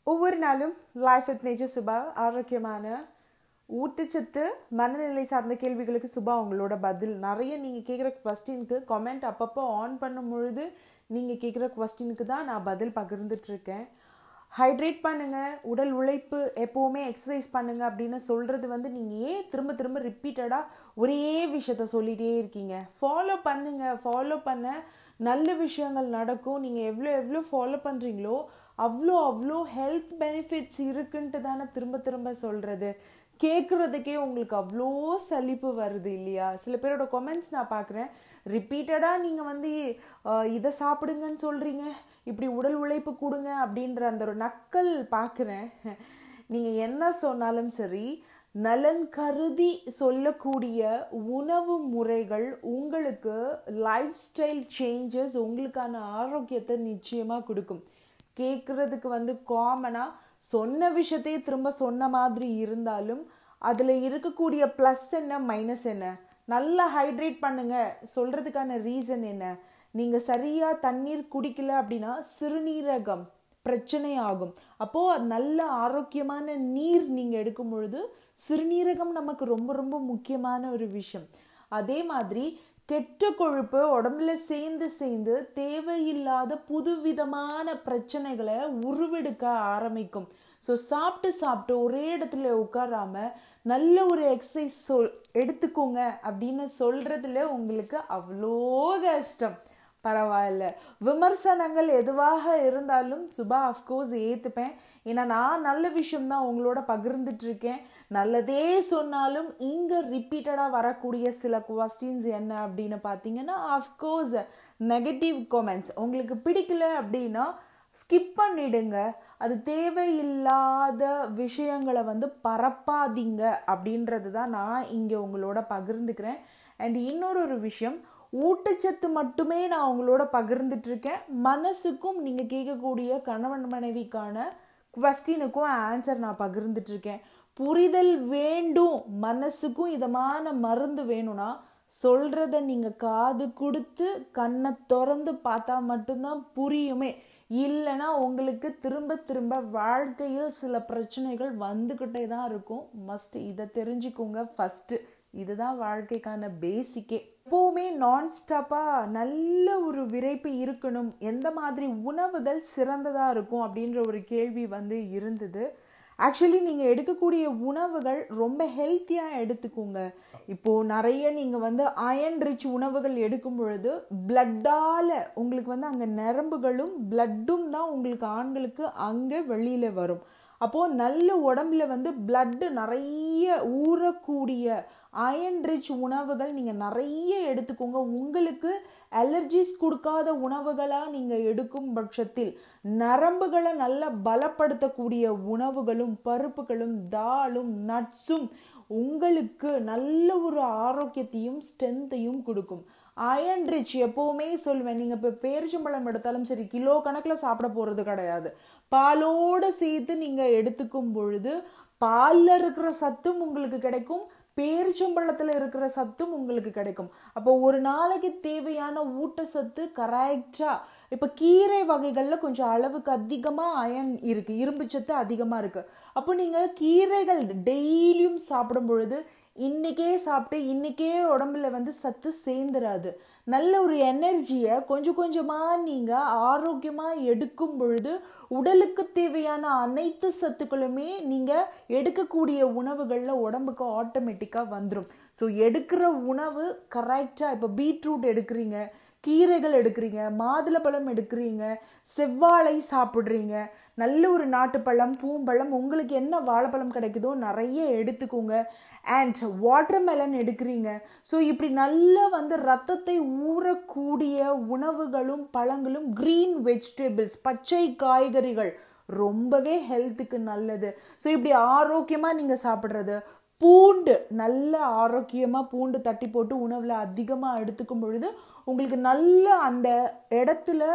ஒவ்வொரு நாளும் life with nature Subha ஆரோக்கியமான ஊட்டச்சத்து மனநிலை சார்ந்த கேள்விகளுக்கு சுபா உங்களோட பதில் நிறைய நீங்கள் கேட்குற கொஸ்டினுக்கு கமெண்ட் அப்பப்போ ஆன் பண்ணும் பொழுது நீங்கள் கேட்குற கொஸ்டினுக்கு தான் நான் பதில் பகிர்ந்துட்டு இருக்கேன் ஹைட்ரேட் பண்ணுங்க உடல் உழைப்பு எப்போவுமே எக்ஸசைஸ் பண்ணுங்க அப்படின்னு சொல்கிறது வந்து நீங்கள் ஏன் திரும்ப திரும்ப ரிப்பீட்டடாக ஒரே விஷயத்த சொல்லிகிட்டே இருக்கீங்க ஃபாலோ பண்ணுங்க ஃபாலோ பண்ண நல்ல விஷயங்கள் நடக்கும் நீங்கள் எவ்வளோ எவ்வளோ ஃபாலோ பண்ணுறீங்களோ அவ்வளோ அவ்வளோ ஹெல்த் பெனிஃபிட்ஸ் இருக்குன்ட்டு தானே திரும்ப திரும்ப சொல்கிறது கேட்குறதுக்கே உங்களுக்கு அவ்வளோ சலிப்பு வருது இல்லையா சில பேரோட கமெண்ட்ஸ் நான் பார்க்குறேன் ரிப்பீட்டடாக நீங்கள் வந்து அஹ், இதை சாப்பிடுங்கன்னு சொல்கிறீங்க இப்படி உடல் உழைப்பு கொடுங்க அப்படின்ற அந்த ஒரு நக்கல் பார்க்குறேன் நீங்கள் என்ன சொன்னாலும் சரி நலன் கருதி சொல்லக்கூடிய உணவு முறைகள் உங்களுக்கு லைஃப் ஸ்டைல் சேஞ்சஸ் உங்களுக்கான ஆரோக்கியத்தை நிச்சயமாக கொடுக்கும் கேட்குறதுக்கு வந்து காமனாக சொன்ன விஷயத்தையே திரும்ப சொன்ன மாதிரி இருந்தாலும் அதில் இருக்கக்கூடிய ப்ளஸ் என்ன மைனஸ் என்ன நல்லா ஹைட்ரேட் பண்ணுங்க சொல்கிறதுக்கான ரீசன் என்ன நீங்கள் சரியாக தண்ணீர் குடிக்கல அப்படின்னா சிறுநீரகம் பிரச்சனை ஆகும் அப்போது நல்ல ஆரோக்கியமான நீர் நீங்கள் எடுக்கும் பொழுது சிறுநீரகம் நமக்கு ரொம்ப ரொம்ப முக்கியமான ஒரு விஷயம் அதே மாதிரி கெட்ட கொழுப்பு உடம்புல சேர்ந்து சேர்ந்து தேவையில்லாத புதுவிதமான பிரச்சனைகளை உருவெடுக்க ஆரம்பிக்கும் ஸோ சாப்பிட்டு சாப்பிட்டு ஒரே இடத்துல உட்காராம நல்ல ஒரு எக்ஸசைஸ் சொல் எடுத்துக்கோங்க அப்படின்னு சொல்றதுல உங்களுக்கு அவ்வளோ கஷ்டம் பரவாயில்ல விமர்சனங்கள் எதுவாக இருந்தாலும் சுபா அஃப்கோர்ஸ் ஏற்றுப்பேன் ஏன்னா நான் நல்ல விஷயம் தான் உங்களோட பகிர்ந்துட்டு இருக்கேன் நல்லதே சொன்னாலும் இங்கே ரிப்பீட்டடாக வரக்கூடிய சில கொஸ்டின்ஸ் என்ன அப்படின்னு பார்த்தீங்கன்னா அஃப்கோர்ஸ் நெகட்டிவ் கமெண்ட்ஸ் உங்களுக்கு பிடிக்கல அப்படின்னா ஸ்கிப் பண்ணிடுங்க அது தேவையில்லாத விஷயங்களை வந்து பரப்பாதீங்க அப்படின்றது தான் நான் இங்கே உங்களோட பகிர்ந்துக்கிறேன் அண்ட் இன்னொரு ஒரு விஷயம் ஊட்டச்சத்து மட்டுமே நான் உங்களோட பகிர்ந்துட்டு இருக்கேன் மனசுக்கும் நீங்கள் கேட்கக்கூடிய கணவன் மனைவிக்கான கொஸ்டினுக்கும் ஆன்சர் நான் பகிர்ந்துட்டு இருக்கேன் புரிதல் வேண்டும் மனசுக்கும் இதமான மருந்து வேணும்னா சொல்றத நீங்க காது கொடுத்து கண்ணை திறந்து பார்த்தா மட்டும்தான் புரியுமே இல்லைன்னா உங்களுக்கு திரும்ப திரும்ப வாழ்க்கையில் சில பிரச்சனைகள் வந்துக்கிட்டே தான் இருக்கும் மஸ்ட் இதை தெரிஞ்சுக்கோங்க ஃபஸ்ட்டு இதுதான் வாழ்க்கைக்கான பேசிக்கே எப்போவுமே நான் ஸ்டாப்பாக நல்ல ஒரு விரைப்பு இருக்கணும் எந்த மாதிரி உணவுகள் சிறந்ததாக இருக்கும் அப்படின்ற ஒரு கேள்வி வந்து இருந்தது ஆக்சுவலி நீங்கள் எடுக்கக்கூடிய உணவுகள் ரொம்ப ஹெல்த்தியாக எடுத்துக்கோங்க இப்போது நிறைய நீங்கள் வந்து அயன் ரிச் உணவுகள் எடுக்கும் பொழுது பிளட்டால் உங்களுக்கு வந்து அங்கே நரம்புகளும் பிளட்டும் தான் உங்களுக்கு ஆண்களுக்கு அங்கே வெளியில் வரும் அப்போது நல்ல உடம்புல வந்து பிளட்டு நிறைய ஊறக்கூடிய அயன் ரிச் உணவுகள் நீங்கள் நிறைய எடுத்துக்கோங்க உங்களுக்கு அலர்ஜிஸ் கொடுக்காத உணவுகளாக நீங்கள் எடுக்கும் பட்சத்தில் நரம்புகளை நல்லா பலப்படுத்தக்கூடிய உணவுகளும் பருப்புகளும் தாலும் நட்ஸும் உங்களுக்கு நல்ல ஒரு ஆரோக்கியத்தையும் ஸ்ட்ரென்த்தையும் கொடுக்கும் அயன் ரிச் எப்போவுமே சொல்லுவேன் நீங்கள் இப்போ பேரிச்சம்பழம் எடுத்தாலும் சரி கிலோ கணக்கில் சாப்பிட போகிறது கிடையாது பாலோடு சேர்த்து நீங்கள் எடுத்துக்கும் பொழுது பாலில் இருக்கிற சத்தும் உங்களுக்கு கிடைக்கும் பேரிச்சம்பழத்தில் இருக்கிற சத்தும் உங்களுக்கு கிடைக்கும் அப்போ ஒரு நாளைக்கு தேவையான ஊட்டச்சத்து கரெக்டாக இப்போ கீரை வகைகளில் கொஞ்சம் அளவுக்கு அதிகமாக அயன் இருக்குது இரும்பு சத்து அதிகமாக இருக்குது அப்போ நீங்கள் கீரைகள் டெய்லியும் சாப்பிடும் பொழுது இன்னைக்கே சாப்பிட்டு இன்னைக்கே உடம்புல வந்து சத்து சேர்ந்துராது நல்ல ஒரு எனர்ஜியை கொஞ்சம் கொஞ்சமாக நீங்கள் ஆரோக்கியமாக எடுக்கும் பொழுது உடலுக்கு தேவையான அனைத்து சத்துக்களுமே நீங்கள் எடுக்கக்கூடிய உணவுகளில் உடம்புக்கு ஆட்டோமேட்டிக்காக வந்துடும் ஸோ எடுக்கிற உணவு கரெக்டாக இப்போ பீட்ரூட் எடுக்கிறீங்க கீரைகள் எடுக்கிறீங்க மாதுளப்பழம் எடுக்கிறீங்க செவ்வாழை சாப்பிட்றீங்க நல்ல ஒரு நாட்டுப்பழம் பூம்பழம் உங்களுக்கு என்ன வாழைப்பழம் கிடைக்குதோ நிறைய எடுத்துக்கோங்க அண்ட் வாட்டர்மெலன் எடுக்கிறீங்க ஸோ இப்படி நல்லா வந்து ரத்தத்தை ஊறக்கூடிய உணவுகளும் பழங்களும் க்ரீன் வெஜிடபிள்ஸ் பச்சை காய்கறிகள் ரொம்பவே ஹெல்த்துக்கு நல்லது ஸோ இப்படி ஆரோக்கியமாக நீங்கள் சாப்பிட்றது பூண்டு நல்ல ஆரோக்கியமாக பூண்டு தட்டி போட்டு உணவில் அதிகமாக எடுத்துக்கும் பொழுது உங்களுக்கு நல்ல அந்த இடத்துல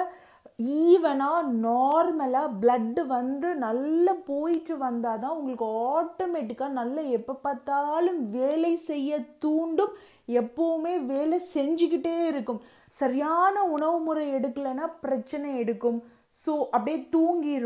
ஈவனாக நார்மலாக பிளட்டு வந்து நல்லா போயிட்டு வந்தால் தான் உங்களுக்கு ஆட்டோமேட்டிக்காக நல்ல எப்போ பார்த்தாலும் வேலை செய்ய தூண்டும் எப்போவுமே வேலை செஞ்சுக்கிட்டே இருக்கும் சரியான உணவு முறை எடுக்கலைன்னா பிரச்சனை எடுக்கும் ஸோ அப்படியே தூங்கிரும்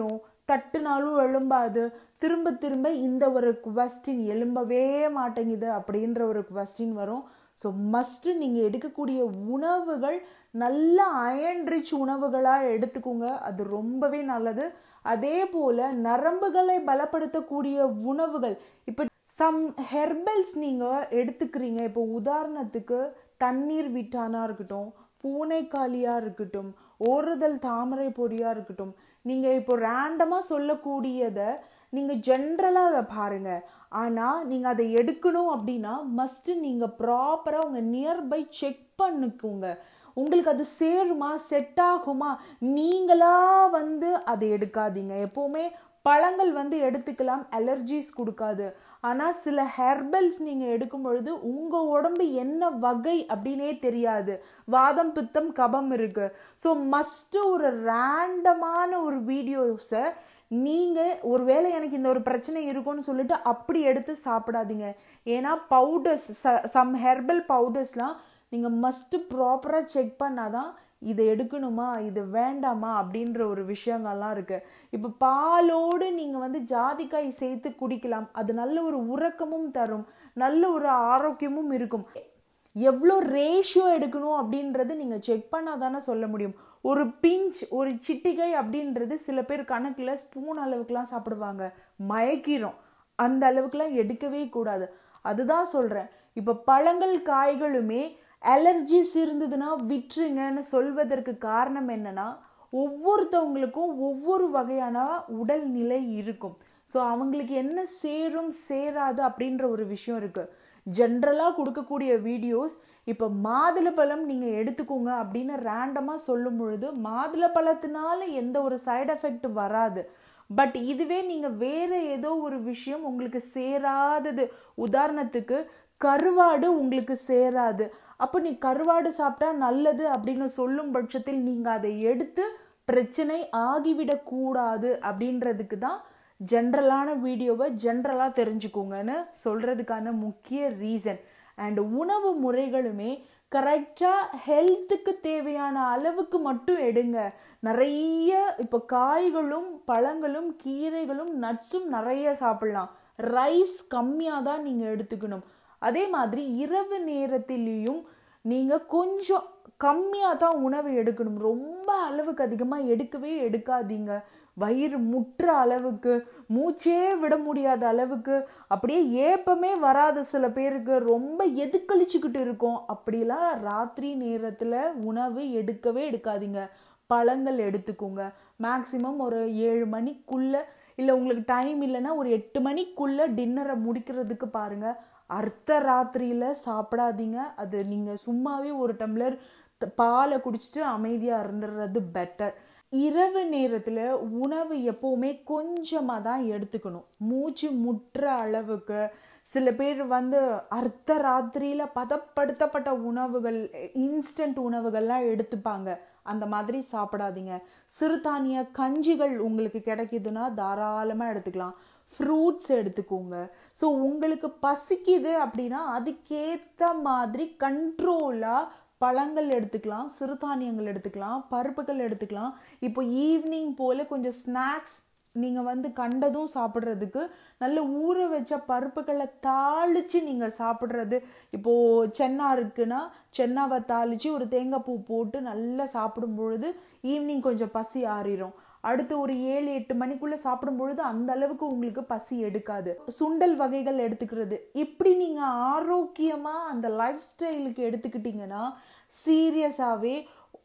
தட்டுனாலும் எழும்பாது திரும்ப திரும்ப இந்த ஒரு கொஸ்டின் எழும்பவே மாட்டேங்குது அப்படின்ற ஒரு கொஸ்டின் வரும் ஸோ மஸ்ட்டு நீங்கள் எடுக்கக்கூடிய உணவுகள் நல்ல அயன் ரிச் உணவுகளாக எடுத்துக்கோங்க அது ரொம்பவே நல்லது அதே போல் நரம்புகளை பலப்படுத்தக்கூடிய உணவுகள் இப்போ சம் ஹெர்பல்ஸ் நீங்கள் எடுத்துக்கிறீங்க இப்போ உதாரணத்துக்கு தண்ணீர் விட்டானா இருக்கட்டும் பூனைக்காளியாக இருக்கட்டும் ஓறுதல் தாமரை பொடியாக இருக்கட்டும் நீங்கள் இப்போ ரேண்டமாக சொல்லக்கூடியதை நீங்கள் ஜென்ரலாக அதை பாருங்கள் ஆனால் நீங்கள் அதை எடுக்கணும் அப்படின்னா மஸ்ட்டு நீங்கள் ப்ராப்பராக உங்கள் நியர்பை செக் பண்ணிக்கோங்க உங்களுக்கு அது சேருமா செட் ஆகுமா நீங்களா வந்து அதை எடுக்காதீங்க எப்போவுமே பழங்கள் வந்து எடுத்துக்கலாம் அலர்ஜிஸ் கொடுக்காது ஆனால் சில ஹெர்பல்ஸ் நீங்கள் எடுக்கும் பொழுது உங்கள் உடம்பு என்ன வகை அப்படின்னே தெரியாது வாதம் பித்தம் கபம் இருக்கு ஸோ மஸ்ட்டு ஒரு ரேண்டமான ஒரு வீடியோஸை நீங்கள் ஒருவேளை எனக்கு இந்த ஒரு பிரச்சனை இருக்கும்னு சொல்லிட்டு அப்படி எடுத்து சாப்பிடாதீங்க ஏன்னா பவுடர்ஸ் சம் ஹெர்பல் பவுடர்ஸ்லாம் நீங்கள் மஸ்ட்டு ப்ராப்பராக செக் பண்ணாதான் இதை எடுக்கணுமா இது வேண்டாமா அப்படின்ற ஒரு விஷயங்கள்லாம் இருக்குது இப்போ பாலோடு நீங்கள் வந்து ஜாதிக்காய் சேர்த்து குடிக்கலாம் அது நல்ல ஒரு உறக்கமும் தரும் நல்ல ஒரு ஆரோக்கியமும் இருக்கும் எவ்வளோ ரேஷியோ எடுக்கணும் அப்படின்றது நீங்கள் செக் பண்ணால் தானே சொல்ல முடியும் ஒரு பிஞ்ச் ஒரு சிட்டிகை அப்படின்றது சில பேர் கணக்கில் ஸ்பூன் அளவுக்குலாம் சாப்பிடுவாங்க மயக்கிறோம் அந்த அளவுக்குலாம் எடுக்கவே கூடாது அதுதான் சொல்கிறேன் இப்போ பழங்கள் காய்களுமே அலர்ஜிஸ் இருந்ததுன்னா விட்டுருங்கன்னு சொல்வதற்கு காரணம் என்னன்னா ஒவ்வொருத்தவங்களுக்கும் ஒவ்வொரு வகையான உடல்நிலை இருக்கும் ஸோ அவங்களுக்கு என்ன சேரும் சேராது அப்படின்ற ஒரு விஷயம் இருக்குது ஜென்ரலாக கொடுக்கக்கூடிய வீடியோஸ் இப்போ மாதுளப்பழம் நீங்கள் எடுத்துக்கோங்க அப்படின்னு ரேண்டமாக சொல்லும் பொழுது மாதுளப்பழத்தினால எந்த ஒரு சைடு எஃபெக்ட் வராது பட் இதுவே நீங்கள் வேறு ஏதோ ஒரு விஷயம் உங்களுக்கு சேராதது உதாரணத்துக்கு கருவாடு உங்களுக்கு சேராது அப்போ நீ கருவாடு சாப்பிட்டா நல்லது அப்படின்னு சொல்லும் பட்சத்தில் நீங்கள் அதை எடுத்து பிரச்சனை ஆகிவிடக்கூடாது அப்படின்றதுக்கு தான் ஜென்ரலான வீடியோவை ஜென்ரலாக தெரிஞ்சுக்கோங்கன்னு சொல்கிறதுக்கான முக்கிய ரீசன் அண்ட் உணவு முறைகளுமே கரெக்டாக ஹெல்த்துக்கு தேவையான அளவுக்கு மட்டும் எடுங்க நிறைய இப்போ காய்களும் பழங்களும் கீரைகளும் நட்ஸும் நிறைய சாப்பிடலாம் ரைஸ் கம்மியாக தான் நீங்கள் எடுத்துக்கணும் அதே மாதிரி இரவு நேரத்திலையும் நீங்கள் கொஞ்சம் கம்மியாக தான் உணவு எடுக்கணும் ரொம்ப அளவுக்கு அதிகமாக எடுக்கவே எடுக்காதீங்க வயிறு முட்டுற அளவுக்கு மூச்சே விட முடியாத அளவுக்கு அப்படியே ஏப்பமே வராத சில பேருக்கு ரொம்ப எதுக்கழிச்சுக்கிட்டு இருக்கும் அப்படிலாம் ராத்திரி நேரத்தில் உணவு எடுக்கவே எடுக்காதீங்க பழங்கள் எடுத்துக்கோங்க மேக்சிமம் ஒரு ஏழு மணிக்குள்ளே இல்லை உங்களுக்கு டைம் இல்லைன்னா ஒரு எட்டு மணிக்குள்ளே டின்னரை முடிக்கிறதுக்கு பாருங்கள் அர்த்த ராத்திரியில் சாப்பிடாதீங்க அது நீங்கள் சும்மாவே ஒரு டம்ளர் பாலை குடிச்சிட்டு அமைதியாக இருந்துடுறது பெட்டர் இரவு நேரத்தில் உணவு எப்போவுமே கொஞ்சமாக தான் எடுத்துக்கணும் மூச்சு முட்டுற அளவுக்கு சில பேர் வந்து அர்த்த ராத்திரியில் பதப்படுத்தப்பட்ட உணவுகள் இன்ஸ்டன்ட் உணவுகள்லாம் எடுத்துப்பாங்க அந்த மாதிரி சாப்பிடாதீங்க சிறுதானிய கஞ்சிகள் உங்களுக்கு கிடைக்குதுன்னா தாராளமாக எடுத்துக்கலாம் ஃப்ரூட்ஸ் எடுத்துக்கோங்க ஸோ உங்களுக்கு பசிக்குது அப்படின்னா அதுக்கேற்ற மாதிரி கண்ட்ரோலாக பழங்கள் எடுத்துக்கலாம் சிறுதானியங்கள் எடுத்துக்கலாம் பருப்புகள் எடுத்துக்கலாம் இப்போ ஈவினிங் போல் கொஞ்சம் ஸ்நாக்ஸ் நீங்கள் வந்து கண்டதும் சாப்பிட்றதுக்கு நல்ல ஊற வச்ச பருப்புகளை தாளித்து நீங்கள் சாப்பிட்றது இப்போது சென்னா இருக்குன்னா சென்னாவை தாளித்து ஒரு தேங்காய் பூ போட்டு நல்லா சாப்பிடும் பொழுது ஈவினிங் கொஞ்சம் பசி ஆறிடும் அடுத்து ஒரு ஏழு எட்டு மணிக்குள்ளே சாப்பிடும் பொழுது அந்த அளவுக்கு உங்களுக்கு பசி எடுக்காது சுண்டல் வகைகள் எடுத்துக்கிறது இப்படி நீங்கள் ஆரோக்கியமாக அந்த லைஃப் ஸ்டைலுக்கு எடுத்துக்கிட்டிங்கன்னா சீரியஸாகவே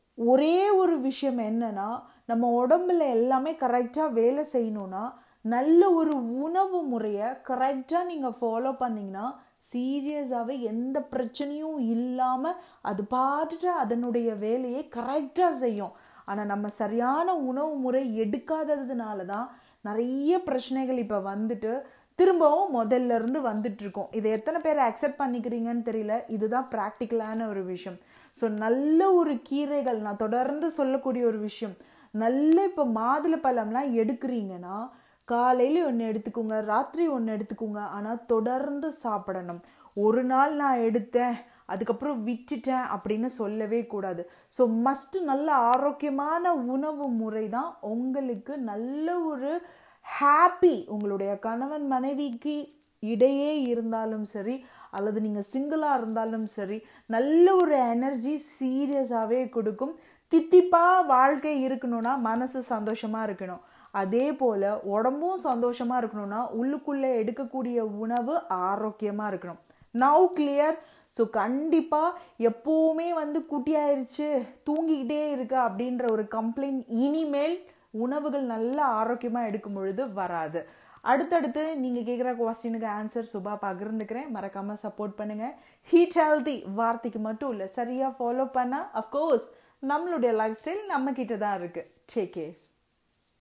ஒரே ஒரு விஷயம் என்னன்னா நம்ம உடம்புல எல்லாமே கரெக்டாக வேலை செய்யணும்னா நல்ல ஒரு உணவு முறையை கரெக்டாக நீங்கள் ஃபாலோ பண்ணிங்கன்னா சீரியஸாகவே எந்த பிரச்சனையும் இல்லாமல் அது பாட்டுட்டு அதனுடைய வேலையை கரெக்டாக செய்யும் ஆனால் நம்ம சரியான உணவு முறை எடுக்காததுனால தான் நிறைய பிரச்சனைகள் இப்போ வந்துட்டு திரும்பவும் முதல்ல இருந்து வந்துட்டு இருக்கோம் இதை எத்தனை பேர் அக்செப்ட் பண்ணிக்கிறீங்கன்னு தெரியல இதுதான் ப்ராக்டிக்கலான ஒரு விஷயம் ஸோ நல்ல ஒரு கீரைகள் நான் தொடர்ந்து சொல்லக்கூடிய ஒரு விஷயம் நல்ல இப்போ மாதுளை பழம்லாம் எடுக்கிறீங்கன்னா காலையில் ஒன்று எடுத்துக்கோங்க ராத்திரி ஒன்று எடுத்துக்கோங்க ஆனால் தொடர்ந்து சாப்பிடணும் ஒரு நாள் நான் எடுத்தேன் அதுக்கப்புறம் விட்டுட்டேன் அப்படின்னு சொல்லவே கூடாது ஸோ மஸ்ட் நல்ல ஆரோக்கியமான உணவு முறை தான் உங்களுக்கு நல்ல ஒரு ஹாப்பி உங்களுடைய கணவன் மனைவிக்கு இடையே இருந்தாலும் சரி அல்லது நீங்கள் சிங்கிளாக இருந்தாலும் சரி நல்ல ஒரு எனர்ஜி சீரியஸாகவே கொடுக்கும் தித்திப்பாக வாழ்க்கை இருக்கணும்னா மனசு சந்தோஷமாக இருக்கணும் அதே போல் உடம்பும் சந்தோஷமாக இருக்கணும்னா உள்ளுக்குள்ளே எடுக்கக்கூடிய உணவு ஆரோக்கியமாக இருக்கணும் நவ் கிளியர் ஸோ கண்டிப்பாக எப்போவுமே வந்து குட்டியாயிருச்சு தூங்கிக்கிட்டே இருக்கா அப்படின்ற ஒரு கம்ப்ளைண்ட் இனிமேல் உணவுகள் நல்ல ஆரோக்கியமாக எடுக்கும் பொழுது வராது அடுத்தடுத்து நீங்கள் கேட்குற கொஸ்டினுக்கு ஆன்சர் சுபா பகிர்ந்துக்கிறேன் மறக்காமல் சப்போர்ட் பண்ணுங்கள் ஹீட் ஹெல்தி வார்த்தைக்கு மட்டும் இல்லை சரியாக ஃபாலோ பண்ணால் அஃப்கோர்ஸ் நம்மளுடைய லைஃப் ஸ்டைல் நம்ம கிட்ட தான் இருக்குது டேக் கேர்